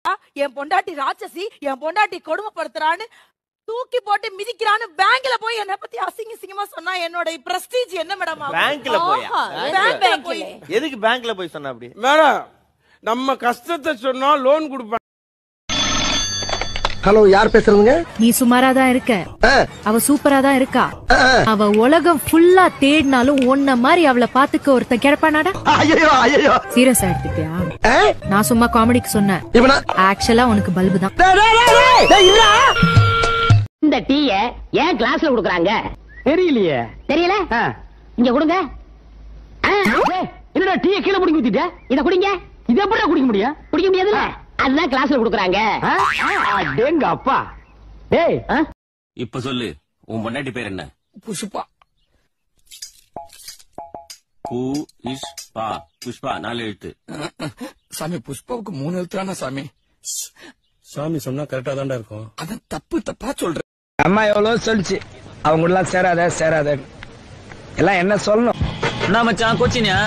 என் பொண்டாட்டி ராட்சசி என் பொண்டாட்டி கொடுமைப்படுத்துறான்னு தூக்கி போட்டு மிதிக்கிறான்னு பேங்க்ல போய் என்ன பத்தி அசிங்க சிங்கமா சொன்னா என்னோட பிரஸ்டீஜ் என்ன மேடம் பேங்க்ல போயா பேங்க்ல போய் எதுக்கு பேங்க்ல போய் சொன்ன அப்படி மேடம் நம்ம கஷ்டத்தை சொன்னா லோன் கொடுப்பேன் ஹலோ யார் பேசுறதுங்க நீ சுமாரா தான் இருக்க அவ சூப்பரா தான் இருக்கா அவ உலகம் ஃபுல்லா தேடினாலும் ஒன்ன மாதிரி அவளை பாத்துக்க ஒருத்தன் கிடப்பானாடா ஐயோ ஐயோ சீரியஸா எடுத்துக்கிட்டியா நான் சும்மா காமெடிக்கு சொன்னேன் இவனா ஆக்சுவலா உனக்கு பல்பு தான் இந்த டீய ஏன் கிளாஸ்ல குடுக்குறாங்க தெரியலையே தெரியல இங்க கொடுங்க என்னடா டீ கீழே பிடிக்க ஊத்திட்ட இத குடிங்க இது எப்படி குடிக்க முடியும் குடிக்க முடியாதுல்ல அதுதான் கிளாஸ்ல குடுக்குறாங்க எங்க அப்பா டேய் இப்ப சொல்லு உன் பொண்டாட்டி பேர் என்ன புஷ்பா பூ இஷ் பா புஷ்பா நாலு எழுத்து சாமி புஷ்பாவுக்கு மூணு எழுத்துறானா சாமி சாமி சொன்னா கரெக்டா தான்டா இருக்கும் அதான் தப்பு தப்பா சொல்றேன் அம்மா எவ்வளவு சொல்லிச்சு அவங்க கூட எல்லாம் சேராத சேராத எல்லாம் என்ன சொல்லணும் என்ன மச்சான் கோச்சினியா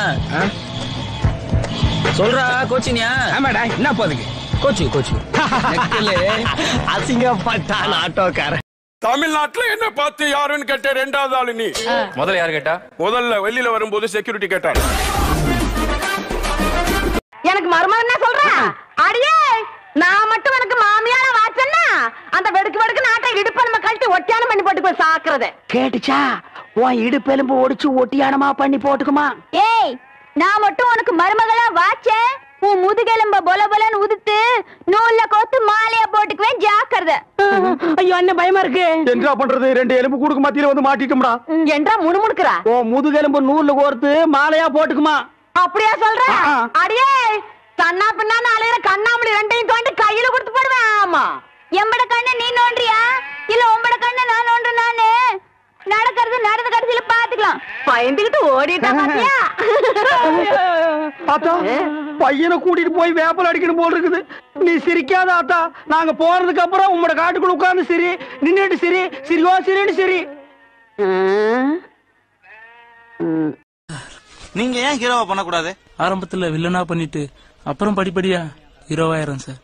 சொல்றா கோச்சினியா ஆமாடா என்ன போதுக்கு கோச்சு கோச்சு அசிங்கப்பட்டான் ஆட்டோக்காரன் தமிழ்நாட்டுல என்ன பார்த்து யாருன்னு கேட்ட ரெண்டாவது ஆளு நீ முதல்ல யார் கேட்டா முதல்ல வெளியில வரும்போது செக்யூரிட்டி கேட்டாரு எனக்கு மருமகன் என்ன சொல்றேன் அடியே நான் மட்டும் எனக்கு மாமியார வாச்சன்னா அந்த வெடுக்கு வெடுக்கு நாட்டை இடுப்ப நம்ம கழட்டி ஒட்டியானம் பண்ணி போட்டு போய் சாக்குறது கேட்டுச்சா உன் இடுப்பெலும்பு ஒடிச்சு ஒட்டியானமா பண்ணி போட்டுக்குமா ஏய் நான் மட்டும் உனக்கு மருமகளா வாச்சேன் உன் முதுகெலும்ப பொல பொலன்னு உதுத்து நூல்ல கோத்து மாலையா போட்டுக்குவேன் ஜாக்கிரத ஐயோ அண்ணன் பயமா இருக்கு என்ன பண்றது ரெண்டு எலும்பு கூடுக்கு மத்தியில வந்து மாட்டிட்டோம்டா என்றா முணுமுணுக்குறா உன் முதுகெலும்பு நூல்ல கோர்த்து மாலையா போட்டுக்குமா அப்படியா சொல்ற அடியே கண்ணா பின்னான்னு அலையிற கண்ணாமணி ரெண்டையும் தோண்டி கையில கொடுத்து போடுவேன் ஆமா எம்பட கண்ணை நீ நோண்டியா இல்ல உம்பட கண்ணை நான் நோண்டு நானு நடக்கிறது நடந்த கடைசியில பாத்துக்கலாம் பயந்துகிட்டு ஓடிட்டா பாத்தியா ஆத்தா பையனை கூட்டிட்டு போய் வேப்பல் அடிக்கணும் போல் இருக்குது நீ சிரிக்காத ஆத்தா நாங்க போறதுக்கு அப்புறம் உங்களோட காட்டுக்குள்ள உட்கார்ந்து சரி நின்னுட்டு சரி சிரிவா சிரின்னு சரி நீங்க ஏன் ஹீரோவா பண்ணக்கூடாது ஆரம்பத்துல வில்லனா பண்ணிட்டு அப்புறம் படிப்படியா ஹீரோவாயிரம் சார்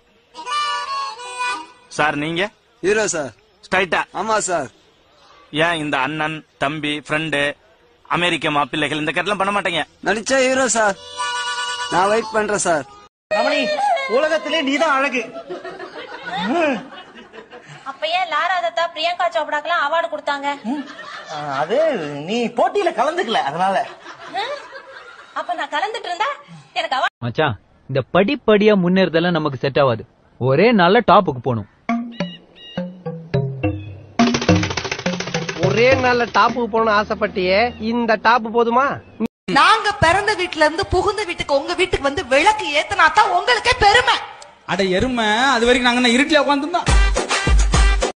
சார் நீங்க ஹீரோ சார் ஸ்ட்ரைட்டா ஆமா சார் ஏன் இந்த அண்ணன் தம்பி ஃப்ரெண்டு அமெரிக்க மாப்பிள்ளைகள் இந்த கட்டெல்லாம் பண்ண மாட்டீங்க நடிச்சா ஹீரோ சார் நான் வெயிட் பண்றேன் சார் ரமணி உலகத்திலே நீதான் அழகு அப்ப ஏன் லாரா தத்தா பிரியங்கா சோப்டாக்கெல்லாம் அவார்டு கொடுத்தாங்க அது நீ போட்டியில கலந்துக்கல அதனால அப்ப நான் கலந்துட்டு இருந்தா எனக்கு அவார்டு மச்சான் இந்த படிப்படியா முன்னேறதெல்லாம் நமக்கு செட் ஆகாது ஒரே நல்ல டாப்புக்கு போகணும் ஒரே நல்ல டாப்புக்கு போகணும்னு ஆசைப்பட்டியே இந்த டாப்பு போதுமா நாங்க பிறந்த வீட்டுல இருந்து புகுந்த வீட்டுக்கு உங்க வீட்டுக்கு வந்து விளக்கு ஏத்துனா தான் உங்களுக்கே பெருமை அட எருமை அது வரைக்கும் நாங்க இருட்டில உட்காந்துருந்தோம்